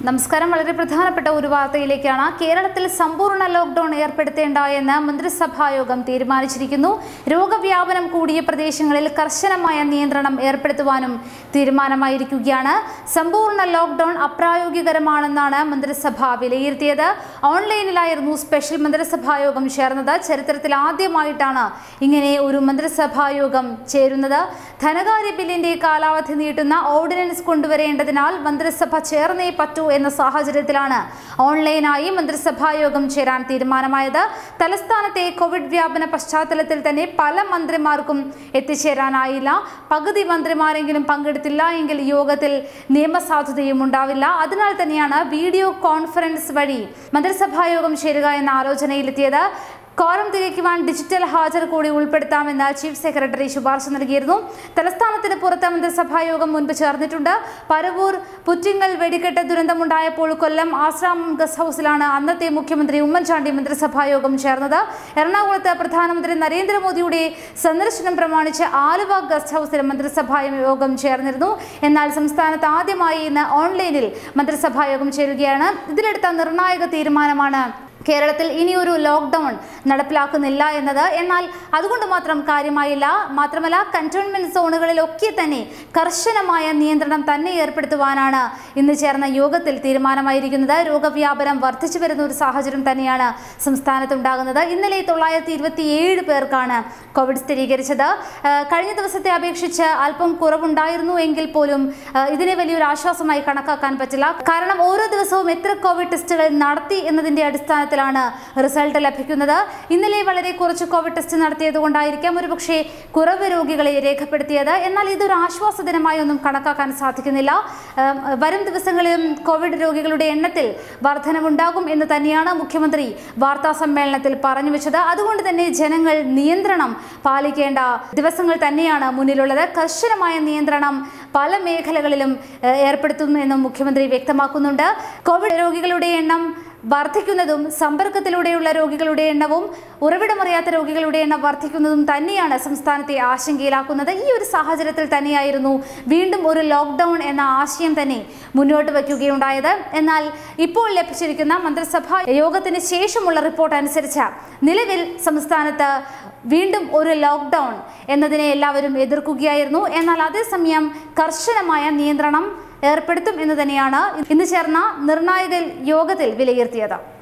നമസ്കാരം വളരെ പ്രധാനപ്പെട്ട ഒരു വാർത്തയിലേക്കാണ് കേരളത്തിൽ സമ്പൂർണ്ണ ലോക്ഡൌൺ ഏർപ്പെടുത്തേണ്ട എന്ന് മന്ത്രിസഭാ യോഗം തീരുമാനിച്ചിരിക്കുന്നു രോഗവ്യാപനം കൂടിയ പ്രദേശങ്ങളിൽ കർശനമായ നിയന്ത്രണം ഏർപ്പെടുത്തുവാനും തീരുമാനമായിരിക്കുകയാണ് സമ്പൂർണ്ണ ലോക്ഡൌൺ അപ്രായോഗികരമാണെന്നാണ് മന്ത്രിസഭ വിലയിരുത്തിയത് ഓൺലൈനിലായിരുന്നു സ്പെഷ്യൽ മന്ത്രിസഭാ യോഗം ചേർന്നത് ചരിത്രത്തിൽ ആദ്യമായിട്ടാണ് ഇങ്ങനെ ഒരു മന്ത്രിസഭാ യോഗം ചേരുന്നത് ധനകാര്യ ബില്ലിന്റെ കാലാവധി നീട്ടുന്ന ഓർഡിനൻസ് കൊണ്ടുവരേണ്ടതിനാൽ മന്ത്രിസഭ ചേർന്നേ പറ്റൂ എന്ന സാഹചര്യത്തിലാണ് ഓൺലൈനായി മന്ത്രിസഭാ യോഗം ചേരാൻ തീരുമാനമായത് തലസ്ഥാനത്തെ കോവിഡ് വ്യാപന പശ്ചാത്തലത്തിൽ തന്നെ പല മന്ത്രിമാർക്കും എത്തിച്ചേരാനായില്ല പകുതി മന്ത്രിമാരെങ്കിലും പങ്കെടുത്തില്ല എങ്കിൽ യോഗത്തിൽ നിയമസാധുതയും ഉണ്ടാവില്ല അതിനാൽ തന്നെയാണ് വീഡിയോ കോൺഫറൻസ് വഴി മന്ത്രിസഭാ യോഗം ചേരുക എന്ന ആലോചനയിലെത്തിയത് കോറം തികയ്ക്കുവാൻ ഡിജിറ്റൽ ഹാജർ കൂടി ഉൾപ്പെടുത്താമെന്ന് ചീഫ് സെക്രട്ടറി ശുപാർശ നൽകിയിരുന്നു തലസ്ഥാനത്തിന് പുറത്ത് മന്ത്രിസഭാ യോഗം മുൻപ് ചേർന്നിട്ടുണ്ട് പരവൂർ പുറ്റിങ്ങൽ വെടിക്കെട്ട് ദുരന്തമുണ്ടായപ്പോൾ കൊല്ലം ആശ്രാമം ഗസ്റ്റ് ഹൗസിലാണ് അന്നത്തെ മുഖ്യമന്ത്രി ഉമ്മൻചാണ്ടി മന്ത്രിസഭാ യോഗം ചേർന്നത് എറണാകുളത്ത് പ്രധാനമന്ത്രി നരേന്ദ്രമോദിയുടെ സന്ദർശനം പ്രമാണിച്ച് ആലുവ ഗസ്റ്റ് ഹൗസിൽ മന്ത്രിസഭാ യോഗം ചേർന്നിരുന്നു എന്നാൽ സംസ്ഥാനത്ത് ആദ്യമായി ഇന്ന് ഓൺലൈനിൽ മന്ത്രിസഭാ യോഗം ചേരുകയാണ് ഇതിലെടുത്ത നിർണായക തീരുമാനമാണ് കേരളത്തിൽ ഇനിയൊരു ലോക്ക്ഡൗൺ നടപ്പിലാക്കുന്നില്ല എന്നത് എന്നാൽ അതുകൊണ്ട് മാത്രം കാര്യമായില്ല മാത്രമല്ല കണ്ടെയ്ൻമെന്റ് സോണുകളിലൊക്കെ തന്നെ കർശനമായ നിയന്ത്രണം തന്നെ ഏർപ്പെടുത്തുവാനാണ് ഇന്ന് ചേർന്ന യോഗത്തിൽ തീരുമാനമായിരിക്കുന്നത് രോഗവ്യാപനം വർദ്ധിച്ചു വരുന്ന ഒരു സാഹചര്യം തന്നെയാണ് സംസ്ഥാനത്ത് ഉണ്ടാകുന്നത് ഇന്നലെ തൊള്ളായിരത്തി ഇരുപത്തിയേഴ് പേർക്കാണ് കോവിഡ് സ്ഥിരീകരിച്ചത് ആ, കഴിഞ്ഞ ദിവസത്തെ അപേക്ഷിച്ച് അല്പം കുറവുണ്ടായിരുന്നു എങ്കിൽ പോലും ആ, ഇതിനെ വലിയൊരു ആശ്വാസമായി കണക്കാക്കാൻ പറ്റില്ല കാരണം ഓരോ ദിവസവും എത്ര കോവിഡ് ടെസ്റ്റുകൾ നടത്തി എന്നതിന്റെ അടിസ്ഥാനത്തിലാണ് റിസൾട്ട് ലഭിക്കുന്നത് ഇന്നലെ വളരെ കുറച്ച് കോവിഡ് ടെസ്റ്റ് നടത്തിയത് കൊണ്ടായിരിക്കാം ഒരുപക്ഷെ കുറവ് രോഗികളെ രേഖപ്പെടുത്തിയത് എന്നാൽ ഇതൊരു ആശ്വാസ ദിനമായി ഒന്നും കണക്കാക്കാൻ സാധിക്കുന്നില്ല ആം, വരും ദിവസങ്ങളിലും കോവിഡ് രോഗികളുടെ എണ്ണത്തിൽ വർധനവുണ്ടാകും എന്ന് തന്നെയാണ് മുഖ്യമന്ത്രി വാർത്താ സമ്മേളനത്തിൽ പറഞ്ഞു വെച്ചത് അതുകൊണ്ട് തന്നെ ജനങ്ങൾ നിയന്ത്രണം പാലിക്കേണ്ട ദിവസങ്ങൾ തന്നെയാണ് മുന്നിലുള്ളത് കർശനമായ നിയന്ത്രണം പല മേഖലകളിലും ഏഹ്, ഏർപ്പെടുത്തുന്നു എന്നും മുഖ്യമന്ത്രി വ്യക്തമാക്കുന്നുണ്ട് കോവിഡ് രോഗികളുടെ എണ്ണം വർദ്ധിക്കുന്നതും സമ്പർക്കത്തിലൂടെയുള്ള രോഗികളുടെ എണ്ണവും ഉറവിടമറിയാത്ത രോഗികളുടെ എണ്ണം വർദ്ധിക്കുന്നതും തന്നെയാണ് സംസ്ഥാനത്തെ ആശങ്കയിലാക്കുന്നത് ഈ ഒരു സാഹചര്യത്തിൽ തന്നെയായിരുന്നു വീണ്ടും ഒരു ലോക്ക്ഡൗൺ എന്ന ആശയം തന്നെ മുന്നോട്ട് വയ്ക്കുകയുണ്ടായത് എന്നാൽ ഇപ്പോൾ ലഭിച്ചിരിക്കുന്ന മന്ത്രിസഭാ യോഗത്തിന് ശേഷമുള്ള റിപ്പോർട്ട് അനുസരിച്ച് നിലവിൽ സംസ്ഥാനത്ത് വീണ്ടും ഒരു ലോക്ക്ഡൗൺ എന്നതിനെ എല്ലാവരും എതിർക്കുകയായിരുന്നു എന്നാൽ അതേസമയം കർശനമായ നിയന്ത്രണം ഏർപ്പെടുത്തും എന്ന് തന്നെയാണ് ഇന്ന് ചേർന്ന നിർണായക യോഗത്തിൽ വിലയിരുത്തിയത്